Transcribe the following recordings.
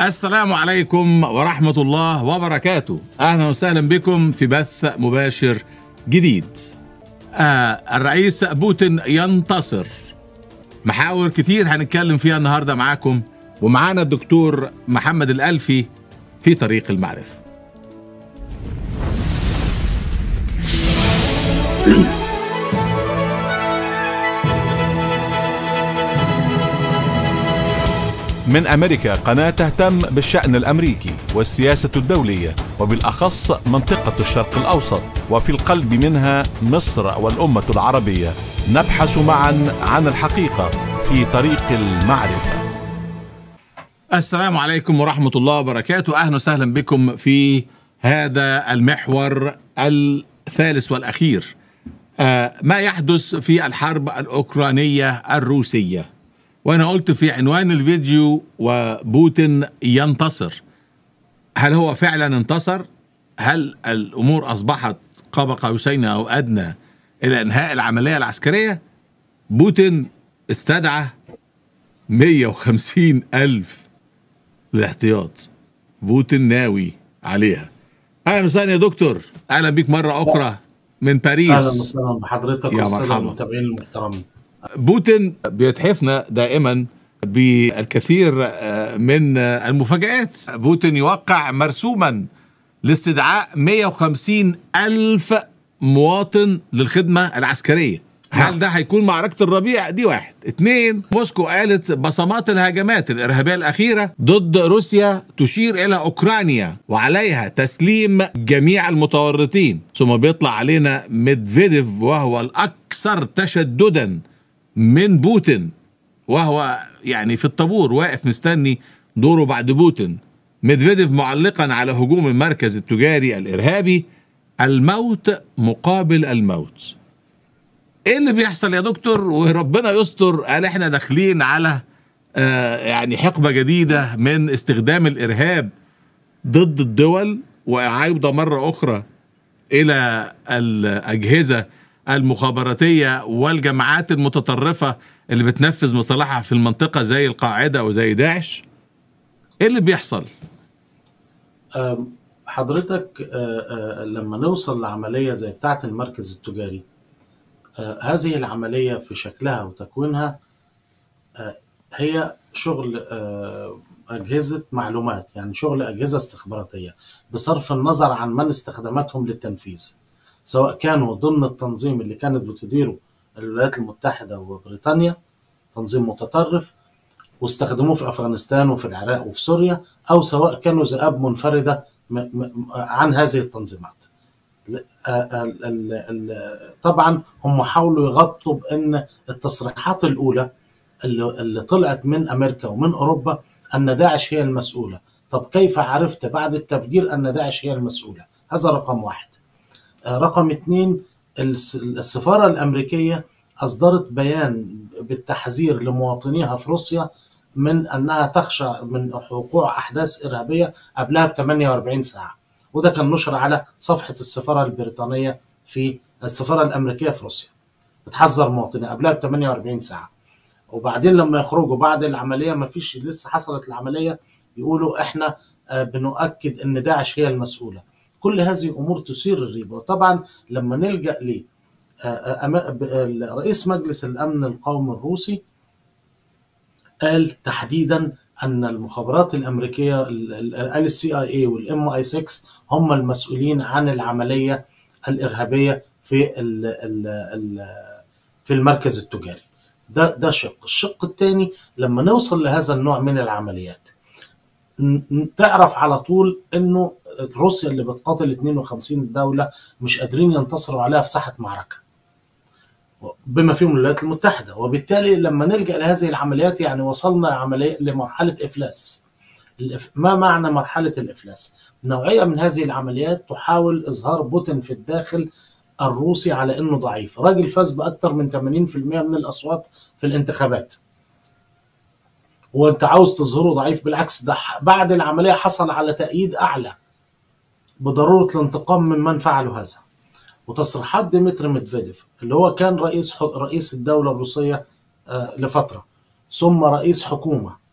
السلام عليكم ورحمة الله وبركاته أهلا وسهلا بكم في بث مباشر جديد آه الرئيس بوتين ينتصر محاور كتير هنتكلم فيها النهاردة معاكم ومعانا الدكتور محمد الألفي في طريق المعرفة من أمريكا قناة تهتم بالشأن الأمريكي والسياسة الدولية وبالأخص منطقة الشرق الأوسط وفي القلب منها مصر والأمة العربية نبحث معا عن الحقيقة في طريق المعرفة السلام عليكم ورحمة الله وبركاته أهلا وسهلا بكم في هذا المحور الثالث والأخير آه ما يحدث في الحرب الأوكرانية الروسية وانا قلت في عنوان الفيديو وبوتين ينتصر هل هو فعلا انتصر هل الامور اصبحت قاب قوسين او ادنى الى انهاء العمليه العسكريه بوتين استدعى 150 الف للاحتياط بوتين ناوي عليها اهلا وسهلا يا دكتور اهلا بيك مره اخرى من باريس اهلا وسهلا بحضرتك يا والساده مرحبا. المتابعين المحترمين بوتين بيتحفنا دائما بالكثير آه، من آه، المفاجآت بوتين يوقع مرسوما لاستدعاء 150 ألف مواطن للخدمة العسكرية هل ده هيكون معركة الربيع دي واحد اتنين موسكو قالت بصمات الهجمات الإرهابية الأخيرة ضد روسيا تشير إلى أوكرانيا وعليها تسليم جميع المتورطين ثم بيطلع علينا ميدفيديف وهو الأكثر تشددا من بوتين وهو يعني في الطابور واقف مستني دوره بعد بوتين ميدفيديف معلقا على هجوم المركز التجاري الإرهابي الموت مقابل الموت ايه اللي بيحصل يا دكتور وربنا يستر قال احنا داخلين على آه يعني حقبه جديده من استخدام الارهاب ضد الدول وعوده مره اخرى الى الاجهزه المخابراتيه والجماعات المتطرفه اللي بتنفذ مصالحها في المنطقه زي القاعده وزي داعش ايه اللي بيحصل أم، حضرتك آه، آه، لما نوصل لعمليه زي بتاعه المركز التجاري آه، هذه العمليه في شكلها وتكوينها آه، هي شغل آه، اجهزه معلومات يعني شغل اجهزه استخباراتيه بصرف النظر عن من استخدمتهم للتنفيذ سواء كانوا ضمن التنظيم اللي كانت بتديره الولايات المتحده وبريطانيا تنظيم متطرف واستخدموه في افغانستان وفي العراق وفي سوريا او سواء كانوا ذئاب منفرده م- م- عن هذه التنظيمات. ل- آه، ال- ال- ال- طبعا هم حاولوا يغطوا بان التصريحات الاولى اللي اللي طلعت من امريكا ومن اوروبا ان داعش هي المسؤوله. طب كيف عرفت بعد التفجير ان داعش هي المسؤوله؟ هذا رقم واحد. آه، رقم اثنين الس- السفاره الامريكيه اصدرت بيان بالتحذير لمواطنيها في روسيا من انها تخشى من وقوع احداث ارهابيه قبلها ب 48 ساعه وده كان نشر على صفحه السفاره البريطانيه في السفاره الامريكيه في روسيا بتحذر مواطنيها قبلها ب 48 ساعه وبعدين لما يخرجوا بعد العمليه ما فيش لسه حصلت العمليه يقولوا احنا آه، بنؤكد ان داعش هي المسؤوله كل هذه امور تثير الريبه وطبعا لما نلجا ل آه، آه، أما- ب- رئيس مجلس الامن القومي الروسي قال تحديدا ان المخابرات الامريكيه ال- ال- قال السي اي اي والام اي 6 هم المسؤولين عن العمليه الارهابيه في ال ال ال في المركز التجاري ده ده شق الشق الثاني لما نوصل لهذا النوع من العمليات ن- ن- تعرف على طول انه روسيا اللي بتقاتل 52 دوله مش قادرين ينتصروا عليها في ساحه معركه بما فيهم الولايات المتحده وبالتالي لما نلجا لهذه العمليات يعني وصلنا عمليه لمرحله افلاس الإف- ما معنى مرحله الافلاس نوعيه من هذه العمليات تحاول اظهار بوتين في الداخل الروسي على انه ضعيف راجل فاز باكثر من 80% من الاصوات في الانتخابات وانت عاوز تظهره ضعيف بالعكس ده ح- بعد العمليه حصل على تأييد اعلى بضروره الانتقام ممن فعلوا هذا وتصريحات ديمتري ميدفيديف اللي هو كان رئيس ح- رئيس الدوله الروسيه آه، لفتره ثم رئيس حكومه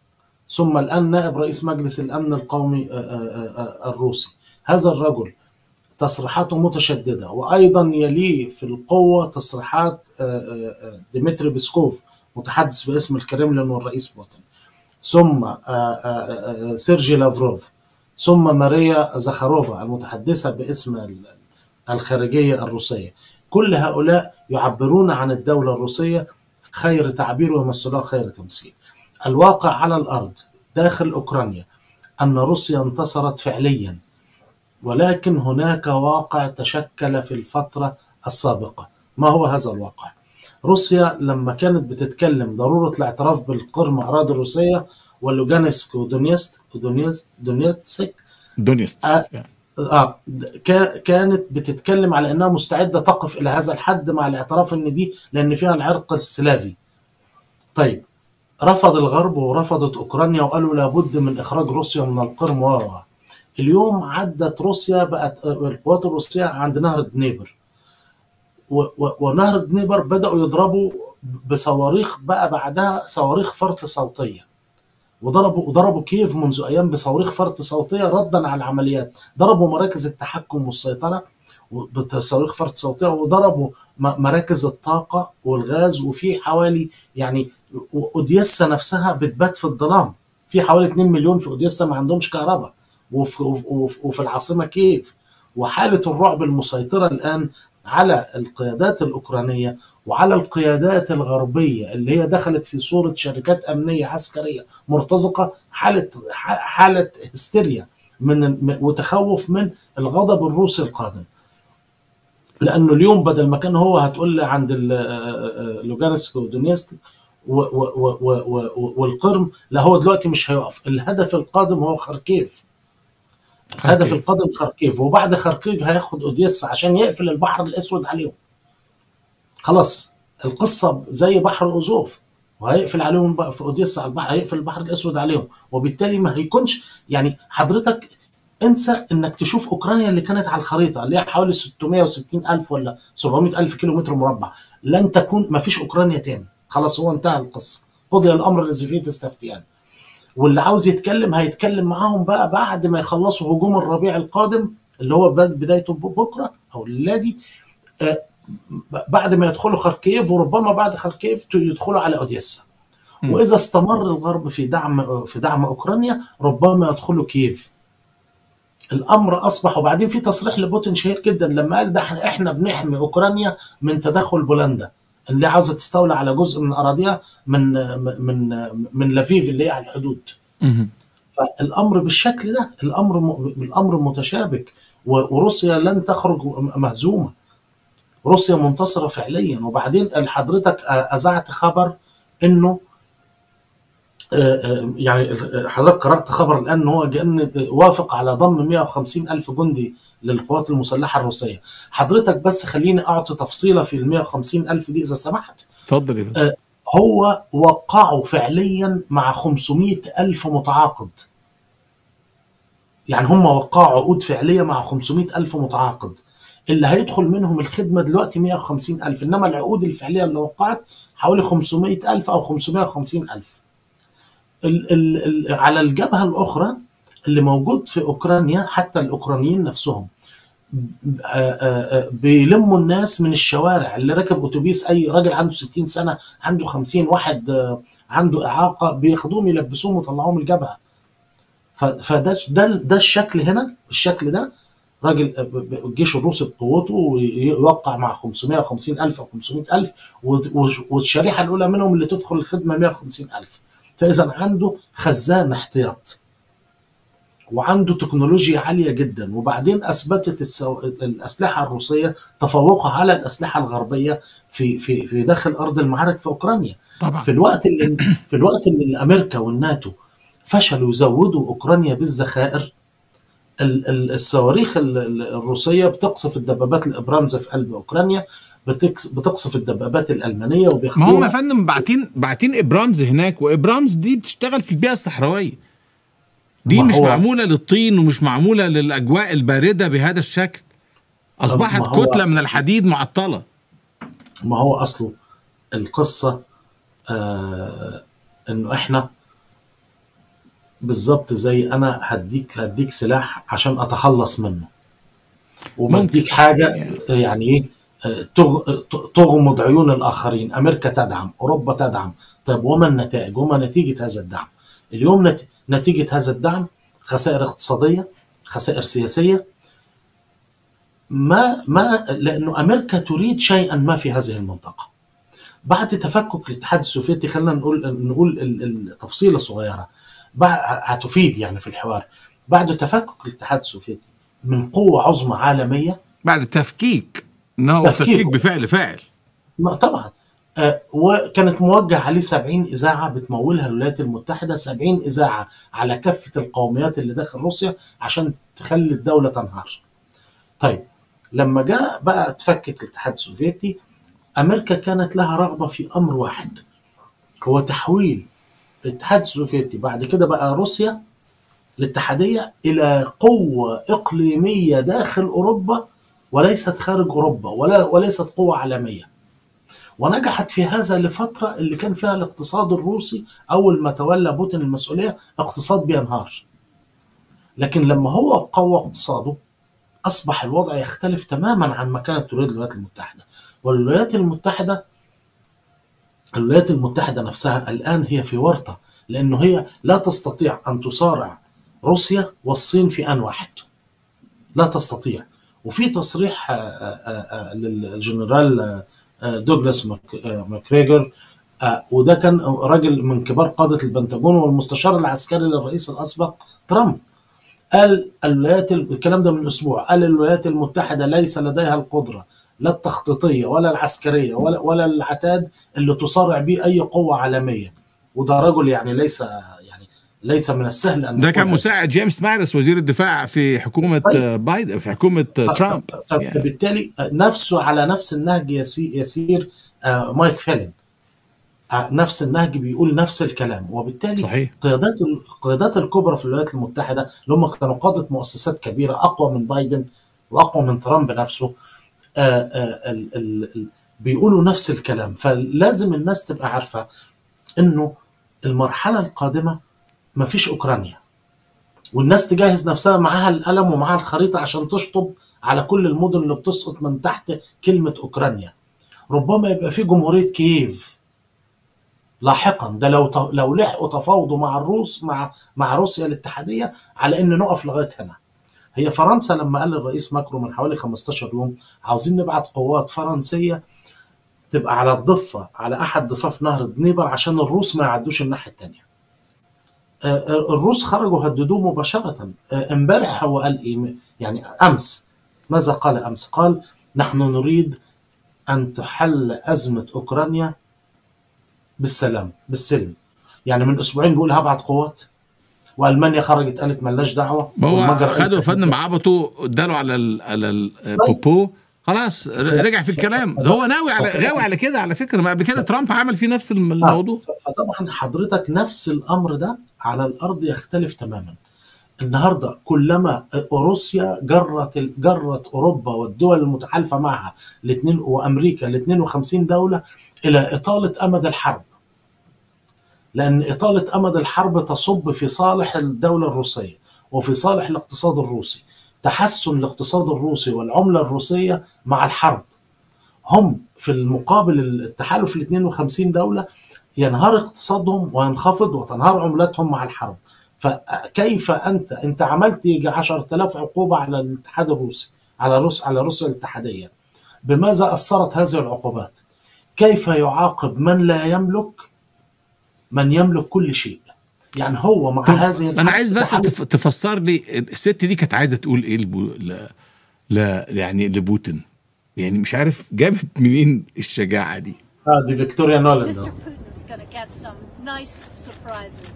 ثم الآن نائب رئيس مجلس الأمن القومي آه، آه، آه، الروسي هذا الرجل تصريحاته متشددة وأيضا يليه في القوة تصريحات آه، آه، آه، ديمتري بيسكوف متحدث باسم الكرملين والرئيس بوتين ثم آه، آه، آه، سيرجي لافروف ثم ماريا زخاروفا المتحدثة باسم ال- الخارجية الروسية كل هؤلاء يعبرون عن الدولة الروسية خير تعبير ويمثلوها خير تمثيل الواقع على الأرض داخل أوكرانيا أن روسيا انتصرت فعليا ولكن هناك واقع تشكل في الفترة السابقة ما هو هذا الواقع؟ روسيا لما كانت بتتكلم ضرورة الاعتراف بالقرم أراضي روسية ولوجانسك ودونيست ودونيست دونيتسك دونيست آه. يعني. آه كا- كانت بتتكلم على انها مستعده تقف الى هذا الحد مع الاعتراف ان دي لان فيها العرق السلافي. طيب رفض الغرب ورفضت اوكرانيا وقالوا لابد من اخراج روسيا من القرم و و. اليوم عدت روسيا بقت آه، القوات الروسيه عند نهر دنيبر. و- و- ونهر دنيبر بداوا يضربوا بصواريخ بقى بعدها صواريخ فرط صوتيه. وضربوا وضربوا كييف منذ ايام بصواريخ فرط صوتيه ردا على العمليات ضربوا مراكز التحكم والسيطره بصواريخ فرط صوتيه وضربوا م- مراكز الطاقه والغاز وفي حوالي يعني اوديسا نفسها بتبات في الظلام في حوالي 2 مليون في اوديسا ما عندهمش كهرباء وفي, وفي, وفي العاصمه كييف وحاله الرعب المسيطره الان على القيادات الاوكرانيه وعلى القيادات الغربيه اللي هي دخلت في صوره شركات امنيه عسكريه مرتزقه حاله ح- حاله هستيريا من م- وتخوف من الغضب الروسي القادم لانه اليوم بدل ما كان هو هتقول لي عند ال- آه، آه، لوجانسك ودونيسك و- و- و- و- و- والقرم لا هو دلوقتي مش هيقف الهدف القادم هو خاركيف الهدف القادم خاركيف وبعد خاركيف هياخد اوديسا عشان يقفل البحر الاسود عليهم خلاص القصه زي بحر اوزوف وهيقفل عليهم بقى في اوديسا على البحر هيقفل البحر الاسود عليهم وبالتالي ما هيكونش يعني حضرتك انسى انك تشوف اوكرانيا اللي كانت على الخريطه اللي هي حوالي 660 الف ولا 700 الف كيلو متر مربع لن تكون ما فيش اوكرانيا تاني خلاص هو انتهى القصه قضي الامر الذي فيه تستفتيان واللي عاوز يتكلم هيتكلم معاهم بقى بعد ما يخلصوا هجوم الربيع القادم اللي هو بد- بدايته بكره او الليله دي آه، بعد ما يدخلوا خاركيف وربما بعد خاركيف يدخلوا على اوديسا مم. واذا استمر الغرب في دعم في دعم اوكرانيا ربما يدخلوا كييف الامر اصبح وبعدين في تصريح لبوتين شهير جدا لما قال ده احنا احنا بنحمي اوكرانيا من تدخل بولندا اللي عاوزه تستولى على جزء من اراضيها من من من لافيف اللي هي على الحدود مهم. فالامر بالشكل ده الامر م... الامر متشابك و- وروسيا لن تخرج مهزومه روسيا منتصره فعليا وبعدين حضرتك اذعت خبر انه آه، آه، يعني حضرتك قرات خبر الان ان هو كان وافق على ضم 150 الف جندي للقوات المسلحه الروسيه حضرتك بس خليني اعطي تفصيله في ال 150 الف دي اذا سمحت اتفضل يا فندم. آه، هو وقعوا فعليا مع 500 ألف متعاقد يعني هم وقعوا عقود فعلية مع 500 ألف متعاقد اللي هيدخل منهم الخدمة دلوقتي 150 ألف إنما العقود الفعلية اللي وقعت حوالي 500 ألف أو 550 ألف ال ال ال على الجبهة الأخرى اللي موجود في أوكرانيا حتى الأوكرانيين نفسهم آه، آه، آه، بيلموا الناس من الشوارع اللي راكب اتوبيس اي راجل عنده 60 سنه عنده 50 واحد آه، عنده اعاقه بياخدوهم يلبسوهم ويطلعوهم الجبهه ف- فده ده ده الشكل هنا الشكل ده راجل آه، ب- ب- الجيش الروسي بقوته ويوقع مع 550 الف او 500 الف والشريحه الاولى منهم اللي تدخل الخدمه 150 الف فاذا عنده خزان احتياط وعنده تكنولوجيا عالية جدا وبعدين أثبتت السو... الأسلحة الروسية تفوقها على الأسلحة الغربية في في في داخل أرض المعارك في أوكرانيا طبعا في الوقت اللي في الوقت اللي أمريكا والناتو فشلوا يزودوا أوكرانيا بالذخائر ال- ال- الصواريخ ال- ال- الروسية بتقصف الدبابات الإبرامز في قلب أوكرانيا بتكس- بتقصف الدبابات الألمانية ما هم يا وبياخدوها فندم باعتين باعتين ابرامز هناك وابرامز دي بتشتغل في البيئه الصحراويه دي ما مش هو- معموله للطين ومش معموله للاجواء البارده بهذا الشكل اصبحت ما هو- كتله من الحديد معطله ما هو اصله القصه آه انه احنا بالظبط زي انا هديك هديك سلاح عشان اتخلص منه وبديك حاجه يعني ايه آه، تغ- تغمض عيون الاخرين امريكا تدعم اوروبا تدعم طيب وما النتائج وما نتيجه هذا الدعم اليوم نت- نتيجه هذا الدعم خسائر اقتصاديه خسائر سياسيه ما ما لانه امريكا تريد شيئا ما في هذه المنطقه بعد تفكك الاتحاد السوفيتي خلينا نقول نقول ال- ال- تفصيله صغيره بع- هتفيد يعني في الحوار بعد تفكك الاتحاد السوفيتي من قوه عظمى عالميه بعد التفكيك انه تفكيك. تفكيك بفعل فاعل ما طبعا آه، وكانت موجه عليه 70 اذاعه بتمولها الولايات المتحده 70 اذاعه على كافه القوميات اللي داخل روسيا عشان تخلي الدوله تنهار. طيب لما جاء بقى تفكك الاتحاد السوفيتي امريكا كانت لها رغبه في امر واحد هو تحويل الاتحاد السوفيتي بعد كده بقى روسيا الاتحاديه الى قوه اقليميه داخل اوروبا وليست خارج اوروبا ولا وليست قوه عالميه. ونجحت في هذا لفترة اللي كان فيها الاقتصاد الروسي أول ما تولى بوتين المسؤولية اقتصاد بينهار لكن لما هو قوى اقتصاده أصبح الوضع يختلف تماما عن ما كانت تريد الولايات المتحدة والولايات المتحدة الولايات المتحدة نفسها الآن هي في ورطة لأنه هي لا تستطيع أن تصارع روسيا والصين في آن واحد لا تستطيع وفي تصريح آه، آه، آه، للجنرال آه، آه، دوغلاس ماك- آه، ماكريجر آه، وده كان راجل من كبار قادة البنتاجون والمستشار العسكري للرئيس الأسبق ترامب قال الولايات الكلام ده من أسبوع قال الولايات المتحدة ليس لديها القدرة لا التخطيطية ولا العسكرية ولا ولا العتاد اللي تصارع به أي قوة عالمية وده رجل يعني ليس يعني ليس من السهل أن ده يقول كان هذا. مساعد جيمس مارس وزير الدفاع في حكومة طيب. آه، بايدن في حكومة آه، ف- ترامب ف- ف- فبالتالي نفسه على نفس النهج يسي- يسير آه، مايك فيلن آه، نفس النهج بيقول نفس الكلام وبالتالي صحيح قيادات القيادات الكبرى في الولايات المتحده اللي هم كانوا قاده مؤسسات كبيره اقوى من بايدن واقوى من ترامب نفسه آه، آه، ال- ال- ال- بيقولوا نفس الكلام فلازم الناس تبقى عارفه انه المرحله القادمه مفيش اوكرانيا والناس تجهز نفسها معاها القلم ومعاها الخريطه عشان تشطب على كل المدن اللي بتسقط من تحت كلمه اوكرانيا ربما يبقى في جمهوريه كييف لاحقا ده لو ت- لو لحقوا تفاوضوا مع الروس مع مع روسيا الاتحاديه على ان نقف لغايه هنا هي فرنسا لما قال الرئيس ماكرون من حوالي 15 يوم عاوزين نبعت قوات فرنسيه تبقى على الضفه على احد ضفاف نهر الدنيبر عشان الروس ما يعدوش الناحيه الثانيه الروس خرجوا هددوه مباشره آه، امبارح هو قال ايه يعني امس ماذا قال امس قال نحن نريد ان تحل ازمه اوكرانيا بالسلام بالسلم يعني من اسبوعين بيقول هبعت قوات والمانيا خرجت قالت ملناش دعوه ما هو والمجر قالت خدوا يا فندم عبطوا اداله على ال على البوبو خلاص ر- رجع في الكلام ده هو ناوي على غاوي على كده على فكره ما قبل كده ترامب عمل فيه نفس الم- الموضوع ف- فطبعا حضرتك نفس الامر ده على الارض يختلف تماما النهارده كلما روسيا جرت ال- جرت اوروبا والدول المتحالفه معها الاثنين وامريكا ال 52 دوله الى اطاله امد الحرب لان اطاله امد الحرب تصب في صالح الدوله الروسيه وفي صالح الاقتصاد الروسي تحسن الاقتصاد الروسي والعمله الروسيه مع الحرب هم في المقابل التحالف ال 52 دوله ينهار اقتصادهم وينخفض وتنهار عملتهم مع الحرب فكيف انت انت عملت يجي 10000 عقوبه على الاتحاد الروسي على روس على روسيا الاتحاديه بماذا اثرت هذه العقوبات كيف يعاقب من لا يملك من يملك كل شيء يعني هو مع طب هذه انا عايز بس التحالف- تف- تفسر لي الست دي كانت عايزه تقول ايه لبو... ل... ل... يعني لبوتين يعني مش عارف جابت منين الشجاعه دي اه دي فيكتوريا نولان Mr. ده. Putin's gonna get some nice surprises.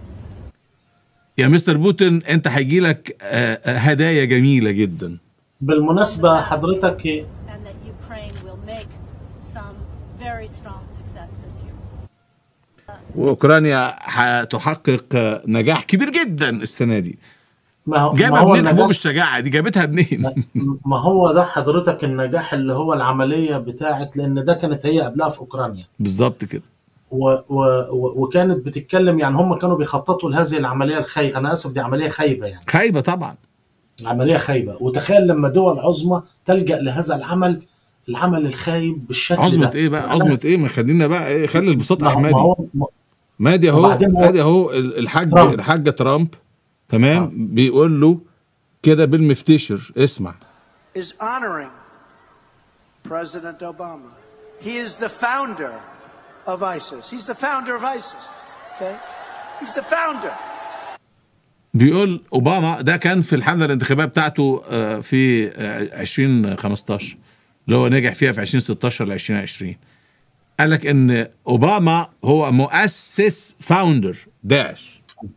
يا مستر بوتين انت هيجي لك آه، آه، هدايا جميله جدا بالمناسبه حضرتك and that Ukraine will make some very strong success this year. واوكرانيا هتحقق آه، نجاح كبير جدا السنه دي ما هو ما جابها هو منين حبوب النجاح الشجاعه دي جابتها منين ما هو ده حضرتك النجاح اللي هو العمليه بتاعت لان ده كانت هي قبلها في اوكرانيا بالظبط كده و و و وكانت بتتكلم يعني هم كانوا بيخططوا لهذه العمليه الخايبه انا اسف دي عمليه خايبه يعني خايبه طبعا عمليه خايبه وتخيل لما دول عظمى تلجا لهذا العمل العمل الخايب بالشكل عظمه ده ايه بقى عظمه ايه ما خلينا بقى ايه خلي البساط ما هو- ما احمدي هو ما- مادي اهو وبعدين هو- ادي اهو ال- الحاج ترامب. الحاجه ترامب تمام آه. بيقول له كده بالمفتشر اسمع is honoring President Obama. He is the founder of ISIS. He's the founder of ISIS. Okay? He's the founder. بيقول اوباما ده كان في الحمله الانتخابيه بتاعته آه، في آه، 2015 اللي هو نجح فيها في 2016 ل 2020 قال لك ان اوباما هو مؤسس فاوندر داعش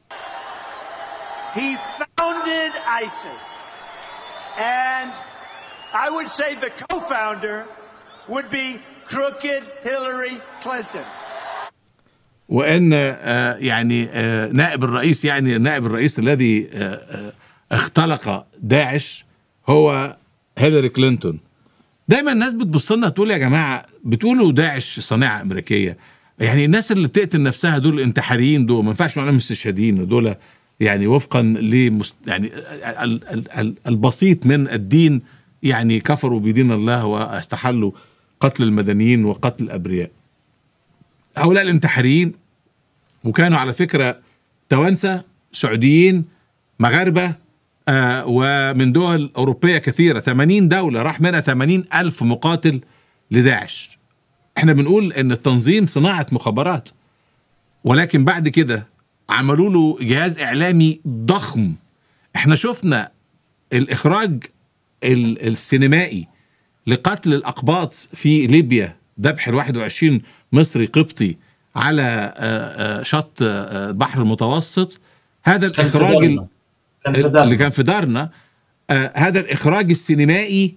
He founded ISIS. And I would say the co founder would be crooked Hillary Clinton. وان آه، يعني آه، نائب الرئيس يعني نائب الرئيس الذي آه، آه، اختلق داعش هو هيلاري كلينتون دايما الناس بتبص لنا تقول يا جماعه بتقولوا داعش صناعه امريكيه يعني الناس اللي بتقتل نفسها دول الانتحاريين دول ما ينفعش نقول عليهم مستشهدين دول يعني وفقا لمست يعني ال- ال- ال- البسيط من الدين يعني كفروا بدين الله واستحلوا قتل المدنيين وقتل الابرياء هؤلاء الانتحاريين وكانوا على فكرة توانسة سعوديين مغاربة آه ومن دول أوروبية كثيرة 80 دولة راح منها 80 ألف مقاتل لداعش احنا بنقول ان التنظيم صناعة مخابرات ولكن بعد كده عملوا له جهاز إعلامي ضخم احنا شفنا الإخراج ال- السينمائي لقتل الأقباط في ليبيا ذبح ال 21 مصري قبطي على آه، آه، شط آه، البحر المتوسط هذا كان في الإخراج ال- دارنا. كان في اللي دارنا كان في دارنا آه هذا الإخراج السينمائي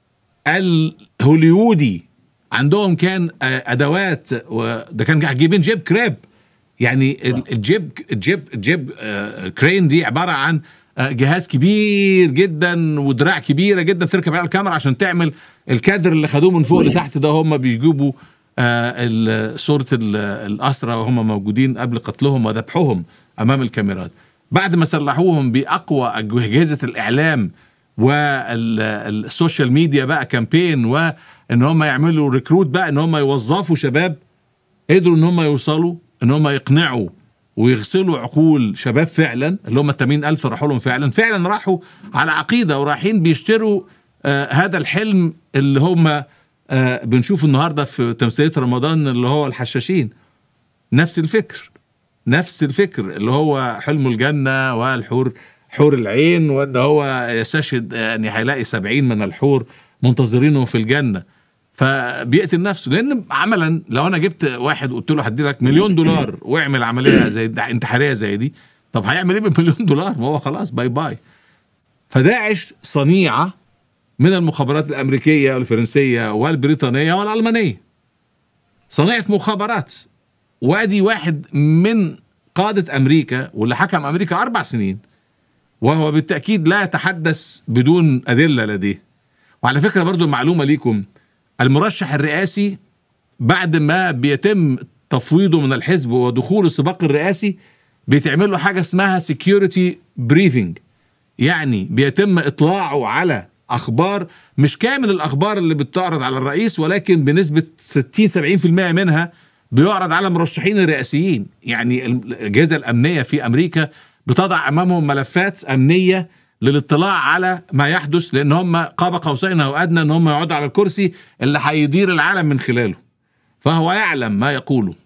الهوليودي عندهم كان آه أدوات وده كان جايبين جيب كريب يعني ال- الجيب الجيب الجيب آه كرين دي عبارة عن آه جهاز كبير جدا ودراع كبيرة جدا تركب على الكاميرا عشان تعمل الكادر اللي خدوه من فوق لتحت ده هم بيجيبوا آه ال- صورة ال- الأسرى وهم موجودين قبل قتلهم وذبحهم أمام الكاميرات بعد ما سلحوهم بأقوى أجهزة الإعلام والسوشيال ميديا بقى كامبين وان هم يعملوا ريكروت بقى ان هم يوظفوا شباب قدروا ان هم يوصلوا ان هم يقنعوا ويغسلوا عقول شباب فعلا اللي هم 80 ألف راحوا لهم فعلا فعلا راحوا على عقيدة ورايحين بيشتروا آه هذا الحلم اللي هم آه بنشوفه النهاردة في تمثيلية رمضان اللي هو الحشاشين نفس الفكر نفس الفكر اللي هو حلم الجنة والحور حور العين وان هو يستشهد يعني هيلاقي سبعين من الحور منتظرينه في الجنة فبيقتل نفسه لان عملا لو انا جبت واحد وقلت له هدي لك مليون دولار واعمل عمليه زي دي انتحاريه زي دي طب هيعمل ايه بمليون دولار ما هو خلاص باي باي فداعش صنيعه من المخابرات الامريكيه والفرنسيه والبريطانيه والالمانيه صنيعه مخابرات وادي واحد من قادة أمريكا واللي حكم أمريكا أربع سنين وهو بالتأكيد لا يتحدث بدون أدلة لديه وعلى فكرة برضو معلومة ليكم المرشح الرئاسي بعد ما بيتم تفويضه من الحزب ودخول السباق الرئاسي بيتعمل له حاجة اسمها security briefing يعني بيتم إطلاعه على أخبار مش كامل الأخبار اللي بتعرض على الرئيس ولكن بنسبة 60-70% منها بيعرض على المرشحين الرئاسيين يعني الأجهزة الأمنية في أمريكا بتضع أمامهم ملفات أمنية للاطلاع على ما يحدث لأن هم قاب قوسين أو أدنى أن هم يقعدوا على الكرسي اللي هيدير العالم من خلاله فهو يعلم ما يقوله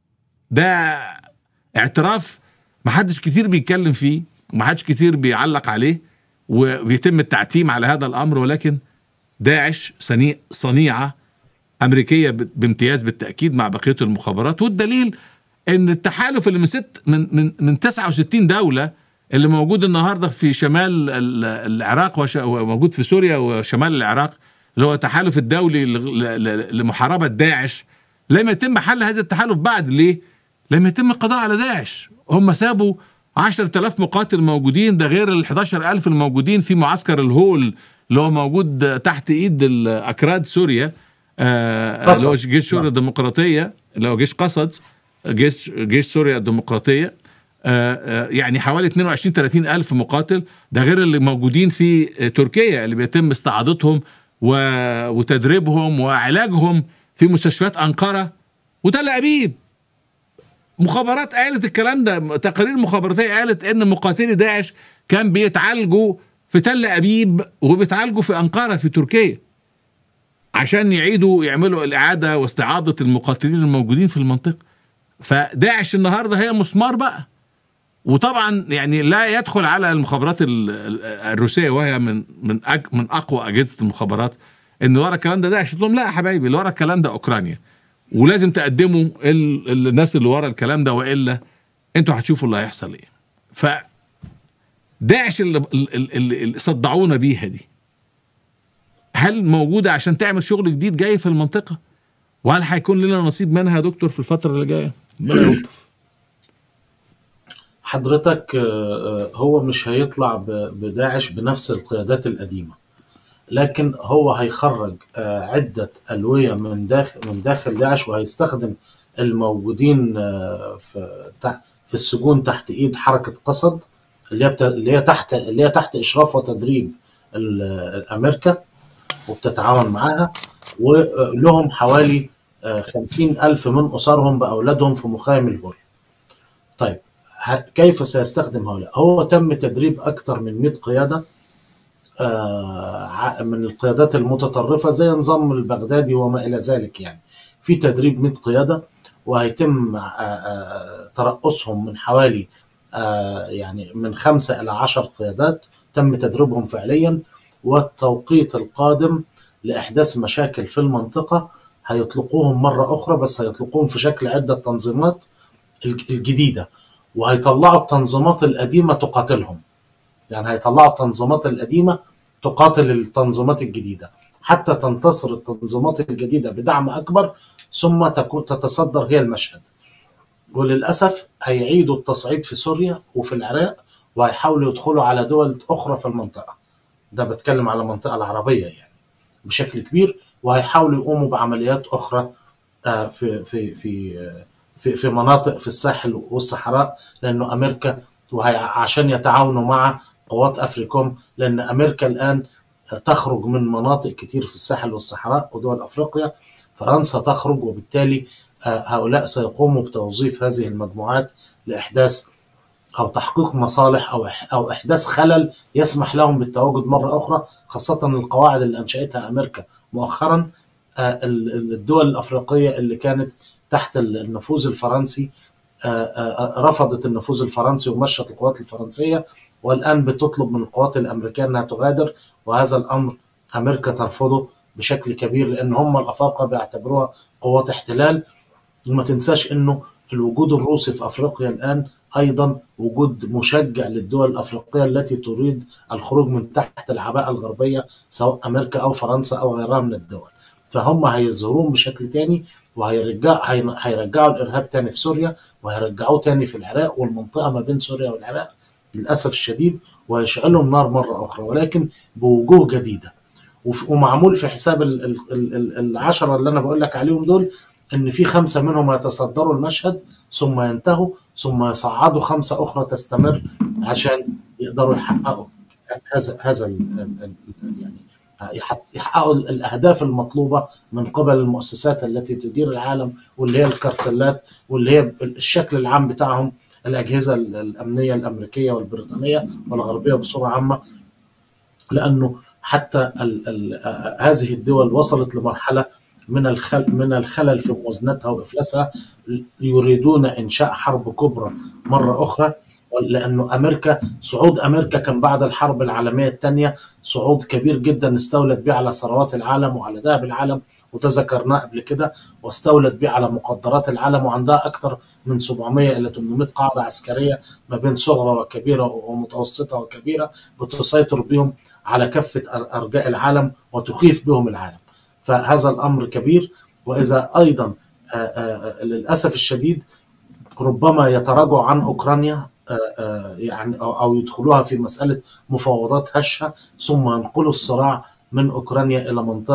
ده اعتراف محدش كتير بيتكلم فيه ومحدش كتير بيعلق عليه وبيتم التعتيم على هذا الأمر ولكن داعش صنيع صنيعة أمريكية بامتياز بالتأكيد مع بقية المخابرات والدليل ان التحالف اللي من ست من من من 69 دوله اللي موجود النهارده في شمال ال- العراق وش- وموجود في سوريا وشمال العراق اللي هو التحالف الدولي ل- ل- لمحاربه داعش لم يتم حل هذا التحالف بعد ليه؟ لم يتم القضاء على داعش هم سابوا 10000 مقاتل موجودين ده غير ال 11000 الموجودين في معسكر الهول اللي هو موجود تحت ايد الاكراد سوريا آه، قصد. اللي هو جيش سوريا الديمقراطيه اللي هو جيش قسد جيش جيش سوريا الديمقراطيه آه، آه، يعني حوالي 22 30 الف مقاتل ده غير اللي موجودين في تركيا اللي بيتم استعاضتهم و- وتدريبهم وعلاجهم في مستشفيات انقره وتل ابيب مخابرات قالت الكلام ده تقارير مخابراتيه قالت ان مقاتلي داعش كان بيتعالجوا في تل ابيب وبيتعالجوا في انقره في تركيا عشان يعيدوا يعملوا الاعاده واستعاضه المقاتلين الموجودين في المنطقه فداعش النهارده هي مسمار بقى وطبعا يعني لا يدخل على المخابرات ال- ال- الروسيه وهي من من أج من اقوى اجهزه المخابرات ان ورا الكلام ده داعش قلت لهم لا يا حبايبي اللي ورا الكلام ده اوكرانيا ولازم تقدموا ال- ال- الناس اللي ورا الكلام ده والا انتوا هتشوفوا اللي هيحصل ايه ف داعش اللي, اللي, اللي اللي صدعونا بيها دي هل موجوده عشان تعمل شغل جديد جاي في المنطقه وهل هيكون لنا نصيب منها يا دكتور في الفتره اللي جايه ربنا يلطف حضرتك آه، آه، هو مش هيطلع ب- بداعش بنفس القيادات القديمة لكن هو هيخرج آه، عدة ألوية من داخل من داخل داعش وهيستخدم الموجودين آه، في تح- في السجون تحت ايد حركة قسد اللي هي بت- اللي هي تحت اللي هي تحت اشراف وتدريب ال- امريكا وبتتعاون معاها ولهم حوالي آه، خمسين ألف من أسرهم بأولادهم في مخيم الهول طيب ه- كيف سيستخدم هؤلاء؟ هو تم تدريب أكثر من 100 قيادة آه، ع- من القيادات المتطرفة زي نظام البغدادي وما إلى ذلك يعني في تدريب 100 قيادة وهيتم آه، آه، ترأسهم من حوالي آه، يعني من خمسة إلى عشر قيادات تم تدريبهم فعليا والتوقيت القادم لإحداث مشاكل في المنطقة هيطلقوهم مرة أخرى بس هيطلقوهم في شكل عدة تنظيمات الج- الجديدة وهيطلعوا التنظيمات القديمة تقاتلهم يعني هيطلعوا التنظيمات القديمة تقاتل التنظيمات الجديدة حتى تنتصر التنظيمات الجديدة بدعم أكبر ثم تكون تتصدر هي المشهد وللأسف هيعيدوا التصعيد في سوريا وفي العراق وهيحاولوا يدخلوا على دول أخرى في المنطقة ده بتكلم على المنطقة العربية يعني بشكل كبير وهيحاولوا يقوموا بعمليات أخرى آه، في في في آه، في في مناطق في الساحل والصحراء لأنه أمريكا وهي عشان يتعاونوا مع قوات أفريكوم لأن أمريكا الآن تخرج من مناطق كتير في الساحل والصحراء ودول أفريقيا فرنسا تخرج وبالتالي آه، هؤلاء سيقوموا بتوظيف هذه المجموعات لإحداث أو تحقيق مصالح أو إح- أو إحداث خلل يسمح لهم بالتواجد مرة أخرى خاصة القواعد اللي أنشأتها أمريكا مؤخرا آه، ال- ال- الدول الأفريقية اللي كانت تحت ال- النفوذ الفرنسي آه، آه، رفضت النفوذ الفرنسي ومشت القوات الفرنسية والآن بتطلب من القوات الأمريكية أنها تغادر وهذا الأمر أمريكا ترفضه بشكل كبير لأن هم الأفارقة بيعتبروها قوات احتلال وما تنساش انه الوجود الروسي في افريقيا الان ايضا وجود مشجع للدول الافريقيه التي تريد الخروج من تحت العباءه الغربيه سواء امريكا او فرنسا او غيرها من الدول فهم هيظهرون بشكل تاني وهيرجع هي- هيرجعوا الارهاب تاني في سوريا وهيرجعوه تاني في العراق والمنطقه ما بين سوريا والعراق للاسف الشديد وهيشعلوا النار مره اخرى ولكن بوجوه جديده وف- ومعمول في حساب ال- ال- ال- ال- العشرة اللي أنا بقول لك عليهم دول إن في خمسة منهم يتصدروا المشهد ثم ينتهوا ثم يصعدوا خمسة أخرى تستمر عشان يقدروا يحققوا هذا هذا ال- ال- ال- يعني يحط- يحققوا الأهداف المطلوبة من قبل المؤسسات التي تدير العالم واللي هي الكارتلات واللي هي الشكل العام بتاعهم الأجهزة ال- الأمنية الأمريكية والبريطانية والغربية بصورة عامة لانه حتى ال ال هذه الدول وصلت لمرحله من الخل من الخلل في موازنتها وافلاسها يريدون انشاء حرب كبرى مره اخرى لانه امريكا صعود امريكا كان بعد الحرب العالميه الثانيه صعود كبير جدا استولت به على ثروات العالم وعلى ذهب العالم وتذكرناه قبل كده واستولت به على مقدرات العالم وعندها اكثر من 700 الى 800 قاعده عسكريه ما بين صغرى وكبيره ومتوسطه وكبيره بتسيطر بهم على كافه أر- ارجاء العالم وتخيف بهم العالم فهذا الامر كبير واذا ايضا آه، آه، للاسف الشديد ربما يتراجعوا عن اوكرانيا آه، آه، يعني او أو يدخلوها في مساله مفاوضات هشه ثم ينقلوا الصراع من اوكرانيا الى منطقه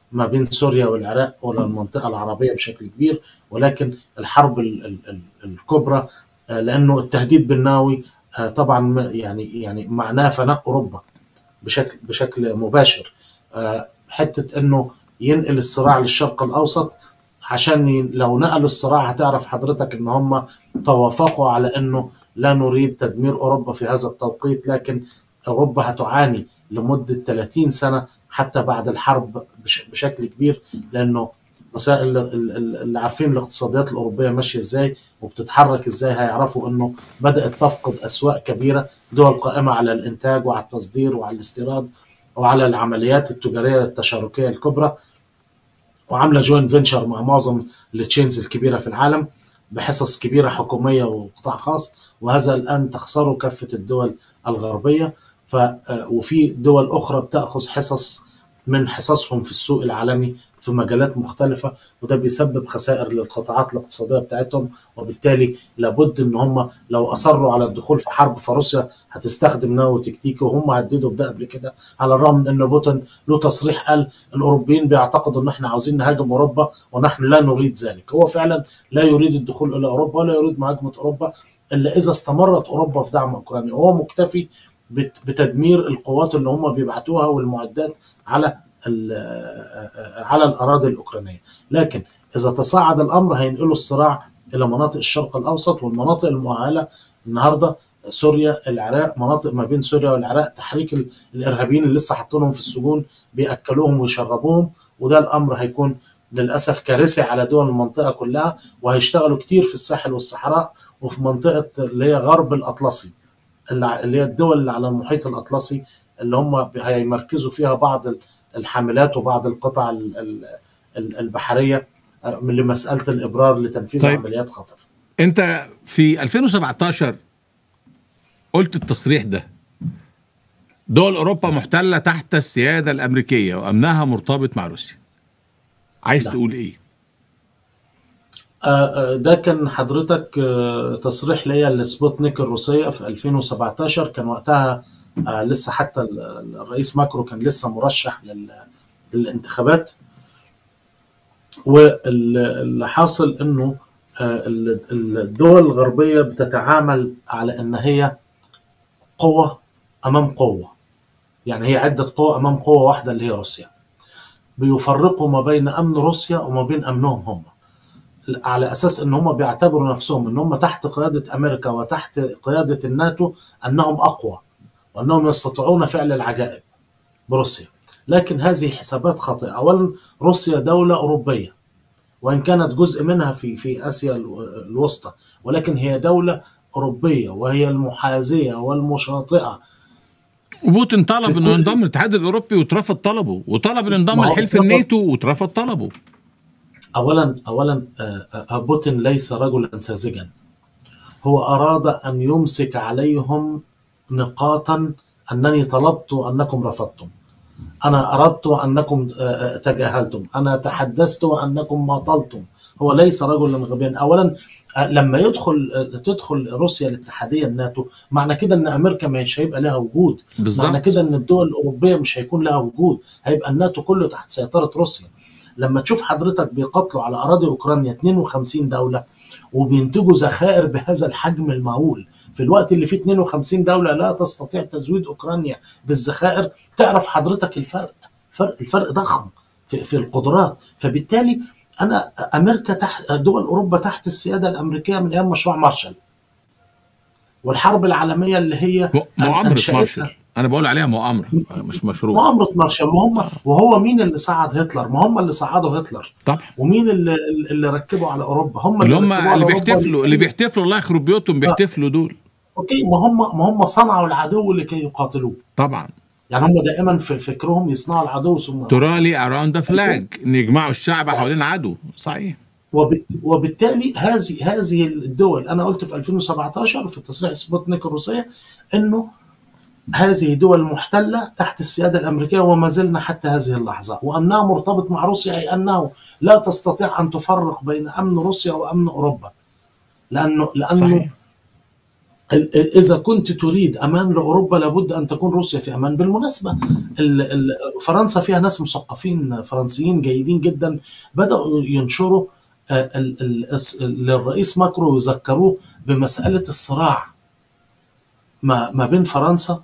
ما بين سوريا والعراق ولا المنطقه العربيه بشكل كبير ولكن الحرب ال- ال- ال- الكبرى آه، لانه التهديد بالنووي آه، طبعا ما- يعني يعني معناه فناء اوروبا بشكل بشكل مباشر آه، حته انه ينقل الصراع للشرق الاوسط عشان ي- لو نقلوا الصراع هتعرف حضرتك ان هم توافقوا على انه لا نريد تدمير اوروبا في هذا التوقيت لكن اوروبا هتعاني لمده 30 سنه حتى بعد الحرب بش- بشكل كبير لانه وسائل ال- ال- اللي عارفين الاقتصاديات الاوروبيه ماشيه ازاي وبتتحرك ازاي هيعرفوا انه بدات تفقد اسواق كبيره دول قائمه على الانتاج وعلى التصدير وعلى الاستيراد وعلى العمليات التجاريه التشاركيه الكبرى وعامله جوين فينشر مع معظم التشينز الكبيره في العالم بحصص كبيره حكوميه وقطاع خاص وهذا الان تخسره كافه الدول الغربيه ف آه، وفي دول اخرى بتاخذ حصص من حصصهم في السوق العالمي في مجالات مختلفة وده بيسبب خسائر للقطاعات الاقتصادية بتاعتهم وبالتالي لابد ان هم لو اصروا على الدخول في حرب فروسيا هتستخدم نووي تكتيكي وهم هددوا بده قبل كده على الرغم من ان بوتين له تصريح قال الاوروبيين بيعتقدوا ان احنا عاوزين نهاجم اوروبا ونحن لا نريد ذلك هو فعلا لا يريد الدخول الى اوروبا ولا يريد مهاجمة اوروبا الا اذا استمرت اوروبا في دعم اوكرانيا وهو مكتفي بت- بتدمير القوات اللي هم بيبعتوها والمعدات على ال- على الاراضي الاوكرانيه لكن اذا تصاعد الامر هينقلوا الصراع الى مناطق الشرق الاوسط والمناطق المؤهله النهارده سوريا العراق مناطق ما بين سوريا والعراق تحريك ال- الارهابيين اللي لسه حاطينهم في السجون بياكلوهم ويشربوهم وده الامر هيكون للاسف كارثي على دول المنطقه كلها وهيشتغلوا كتير في الساحل والصحراء وفي منطقه اللي هي غرب الاطلسي اللي اللي هي الدول اللي على المحيط الاطلسي اللي هم هيمركزوا فيها بعض ال- الحاملات وبعض القطع ال- ال- ال- البحريه آه، من لمساله الابرار لتنفيذ طيب. عمليات خطف انت في 2017 قلت التصريح ده دول اوروبا محتله تحت السياده الامريكيه وامنها مرتبط مع روسيا عايز نعم. تقول ايه آه، آه، ده كان حضرتك آه، تصريح ليا لسبوتنيك الروسية في 2017 كان وقتها آه، لسه حتى ال- ال- الرئيس ماكرو كان لسه مرشح لل- للانتخابات واللي حاصل انه آه، ال- ال- الدول الغربية بتتعامل على ان هي قوة امام قوة يعني هي عدة قوى امام قوة واحدة اللي هي روسيا بيفرقوا ما بين امن روسيا وما بين امنهم هم على اساس ان هم بيعتبروا نفسهم ان هم تحت قياده امريكا وتحت قياده الناتو انهم اقوى وانهم يستطيعون فعل العجائب بروسيا لكن هذه حسابات خاطئه اولا روسيا دوله اوروبيه وان كانت جزء منها في في اسيا الو- الوسطى ولكن هي دوله اوروبيه وهي المحاذيه والمشاطئه وبوتين طلب في انه كل- ينضم للاتحاد الاوروبي واترفض طلبه وطلب الانضمام ما هو لحلف اترفض. الناتو واترفض طلبه اولا اولا آه، آه، بوتين ليس رجلا ساذجا هو اراد ان يمسك عليهم نقاطا انني طلبت انكم رفضتم انا اردت انكم آه، آه، تجاهلتم انا تحدثت وانكم ماطلتم هو ليس رجلا غبيا اولا آه، لما يدخل آه، تدخل روسيا الاتحاديه الناتو معنى كده ان امريكا مش هيبقى لها وجود بالظبط. معنى كده ان الدول الاوروبيه مش هيكون لها وجود هيبقى الناتو كله تحت سيطره روسيا لما تشوف حضرتك بيقاتلوا على اراضي اوكرانيا 52 دوله وبينتجوا ذخائر بهذا الحجم المهول في الوقت اللي فيه 52 دوله لا تستطيع تزويد اوكرانيا بالذخائر تعرف حضرتك الفرق فرق الفرق ضخم في, في القدرات فبالتالي انا امريكا تحت دول اوروبا تحت السياده الامريكيه من ايام مشروع مارشال والحرب العالميه اللي هي م- مؤامره أنشأتها- مارشال انا بقول عليها مؤامره مش مشروع مؤامره مارشال وهم وهو مين اللي صعد هتلر؟ ما هم اللي صعدوا هتلر طبعا ومين اللي اللي ركبوا على اوروبا؟ هم اللي هم ركبوا اللي على أوروبا بيحتفلوا اللي بيحتفلوا الله يخرب بيوتهم بيحتفلوا دول اوكي ما هم ما هم صنعوا العدو لكي يقاتلوه طبعا يعني هم دائما في فكرهم يصنعوا العدو ثم ترالي اراوند ذا فلاج ان يجمعوا الشعب حوالين عدو صحيح وبت... وبالتالي هذه هذه الدول انا قلت في 2017 في تصريح سبوتنيك الروسيه انه هذه دول محتله تحت السياده الامريكيه وما زلنا حتى هذه اللحظه وانها مرتبط مع روسيا اي انه لا تستطيع ان تفرق بين امن روسيا وامن اوروبا لانه لانه صحيح ال- ال- إذا كنت تريد أمان لأوروبا لابد أن تكون روسيا في أمان بالمناسبة ال- ال- فرنسا فيها ناس مثقفين فرنسيين جيدين جدا بدأوا ينشروا آه، ال- ال- الس- للرئيس ماكرو يذكروه بمسألة الصراع ما ما بين فرنسا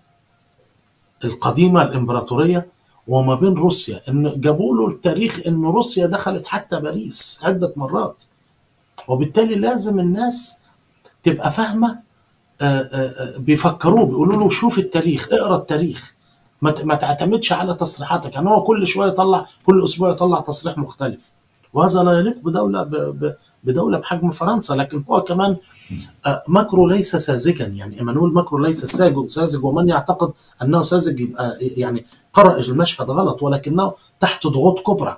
القديمة الإمبراطورية وما بين روسيا إن جابوا له التاريخ إن روسيا دخلت حتى باريس عدة مرات وبالتالي لازم الناس تبقى فاهمة آه، آه، آه، بيفكروه بيقولوا له شوف التاريخ اقرا التاريخ ما ت- ما تعتمدش على تصريحاتك يعني هو كل شويه يطلع كل اسبوع يطلع تصريح مختلف وهذا لا يليق بدوله ب ب بدوله بحجم فرنسا لكن هو كمان آه، ماكرو ليس ساذجا يعني ايمانويل ماكرو ليس ساذج ساذج ومن يعتقد انه ساذج يبقى يعني قرأ المشهد غلط ولكنه تحت ضغوط كبرى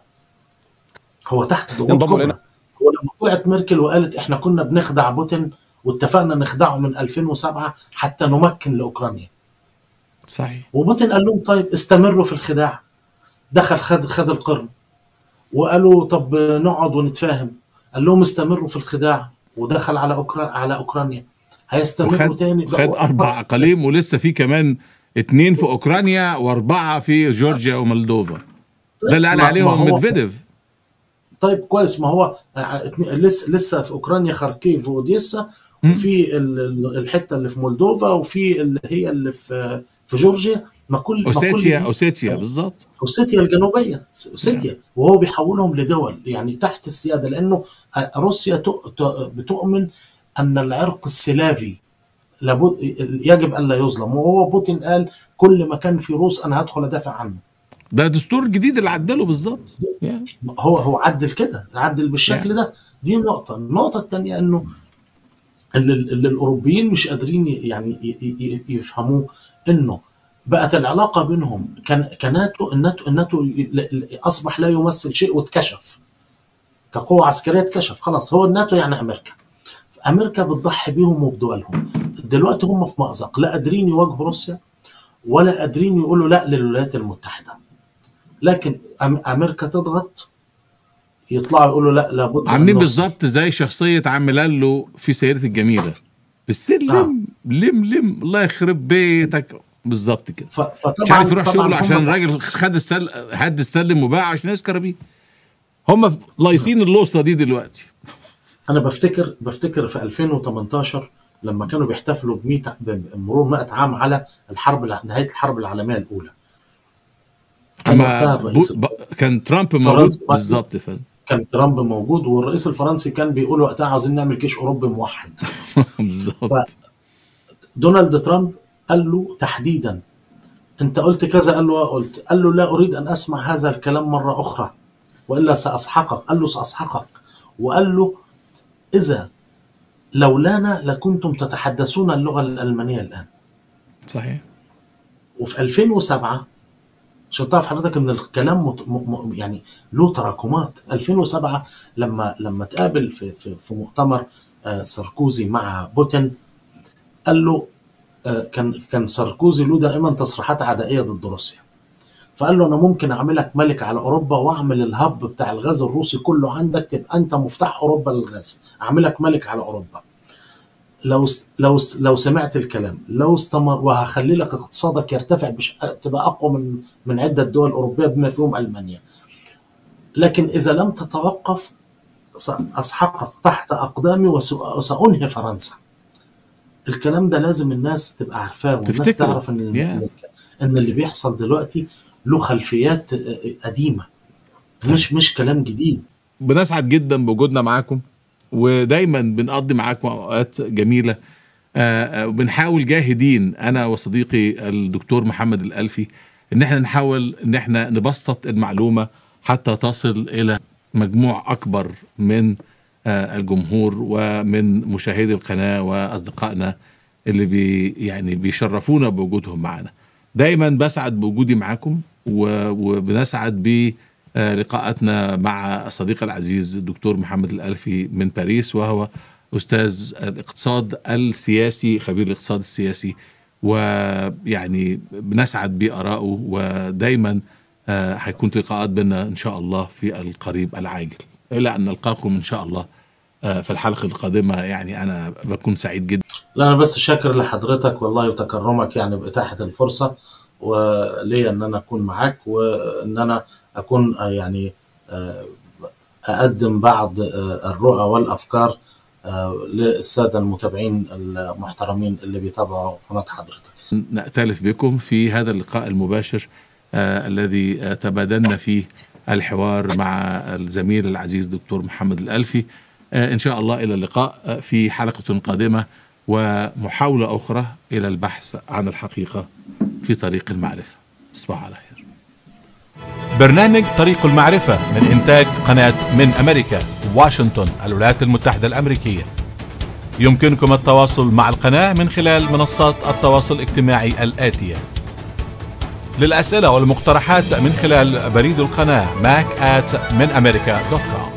هو تحت ضغوط انضموا كبرى لنا. هو لما طلعت ميركل وقالت احنا كنا بنخدع بوتين واتفقنا نخدعه من 2007 حتى نمكن لاوكرانيا صحيح وبوتين قال لهم طيب استمروا في الخداع دخل خد خد القرن وقالوا طب نقعد ونتفاهم قال لهم استمروا في الخداع ودخل على أوكرا... على اوكرانيا هيستمروا وخد تاني خد اربع اقاليم ولسه في كمان اتنين في اوكرانيا واربعه في جورجيا ومولدوفا ده اللي قال ما- ما عليهم هو- ميدفيديف طيب كويس ما هو لسه لسه في اوكرانيا خاركيف واوديسا وفي ال- ال- الحته اللي في مولدوفا وفي اللي هي اللي في في جورجيا ما كل ما كل اوسيتيا دي- اوسيتيا بالظبط اوسيتيا الجنوبيه اوسيتيا وهو بيحولهم لدول يعني تحت السياده لانه روسيا تؤ- تؤ- بتؤمن ان العرق السلافي لابد يجب ان لا يظلم وهو بوتين قال كل مكان في روس انا هدخل ادافع عنه ده دستور جديد اللي عدله بالظبط يعني هو هو عدل كده عدل بالشكل ده دي نقطة النقطة الثانية انه اللي, اللي الاوروبيين مش قادرين ي- يعني ي- ي- يفهموه انه بقت العلاقة بينهم كان كناتو الناتو الناتو ي- ل- ل- اصبح لا يمثل شيء واتكشف كقوة عسكرية اتكشف خلاص هو الناتو يعني امريكا امريكا بتضحي بيهم وبدولهم دلوقتي هم في مأزق لا قادرين يواجهوا روسيا ولا قادرين يقولوا لا للولايات المتحدة لكن أم- امريكا تضغط يطلعوا يقولوا لا لابد أن عاملين نفصل. بالظبط زي شخصيه عم لالو في سيدة الجميله السلم نعم. لم لم الله يخرب بيتك بالظبط كده ف- فطبعا مش عارف يروح طبعاً شغله عشان هم- الراجل خد السل هد السلم وباع عشان يسكر بيه هم لايصين اللوصه دي دلوقتي انا بفتكر بفتكر في 2018 لما كانوا بيحتفلوا ب 100 بمرور 100 عام على الحرب الع- نهايه الحرب العالميه الاولى كان وقتها اما الرئيس بو... ب... كان ترامب موجود فرنسا. بالظبط يا فندم كان ترامب موجود والرئيس الفرنسي كان بيقول وقتها عاوزين نعمل جيش اوروبي موحد بالظبط دونالد ترامب قال له تحديدا انت قلت كذا قال له قلت قال له لا اريد ان اسمع هذا الكلام مره اخرى والا ساسحقك قال له ساسحقك وقال له اذا لولانا لكنتم تتحدثون اللغه الالمانيه الان صحيح وفي 2007 عشان تعرف حضرتك ان الكلام مت... م... م... يعني له تراكمات 2007 لما لما تقابل في في, في مؤتمر آه، ساركوزي مع بوتين قال له آه، كان كان ساركوزي له دائما تصريحات عدائيه ضد روسيا فقال له انا ممكن اعملك ملك على اوروبا واعمل الهب بتاع الغاز الروسي كله عندك تبقى انت مفتاح اوروبا للغاز اعملك ملك على اوروبا لو لو لو سمعت الكلام لو استمر وهخلي لك اقتصادك يرتفع بش... تبقى اقوى من من عده دول اوروبيه بما فيهم المانيا لكن اذا لم تتوقف ساسحقك تحت اقدامي وس- وسانهي فرنسا الكلام ده لازم الناس تبقى عارفاه والناس تفتكره. تعرف ان Yeah. ان اللي بيحصل دلوقتي له خلفيات قديمه مش مش كلام جديد بنسعد جدا بوجودنا معاكم ودايما بنقضي معاكم اوقات جميله آه، آه، وبنحاول جاهدين انا وصديقي الدكتور محمد الالفي ان احنا نحاول ان احنا نبسط المعلومه حتى تصل الى مجموع اكبر من آه، الجمهور ومن مشاهدي القناه واصدقائنا اللي بي يعني بيشرفونا بوجودهم معنا دايما بسعد بوجودي معاكم و- وبنسعد ب آه، لقاءاتنا مع الصديق العزيز الدكتور محمد الألفي من باريس وهو أستاذ الاقتصاد السياسي خبير الاقتصاد السياسي ويعني بنسعد بآرائه ودايما آه، هيكون لقاءات بينا إن شاء الله في القريب العاجل إلى أن نلقاكم إن شاء الله آه، في الحلقه القادمه يعني انا بكون سعيد جدا لا انا بس شاكر لحضرتك والله وتكرمك يعني باتاحه الفرصه وليا ان انا اكون معاك وان انا اكون آه، يعني آه، اقدم بعض آه، الرؤى والافكار آه، للساده المتابعين المحترمين اللي بيتابعوا قناه حضرتك نأتلف بكم في هذا اللقاء المباشر آه الذي آه تبادلنا فيه الحوار مع الزميل العزيز دكتور محمد الألفي آه إن شاء الله إلى اللقاء آه في حلقة قادمة ومحاولة أخرى إلى البحث عن الحقيقة في طريق المعرفة تصبحوا على خير برنامج طريق المعرفة من إنتاج قناة من أمريكا واشنطن الولايات المتحدة الأمريكية يمكنكم التواصل مع القناة من خلال منصات التواصل الاجتماعي الآتية للأسئلة والمقترحات من خلال بريد القناة mac at منامريكا دوت كوم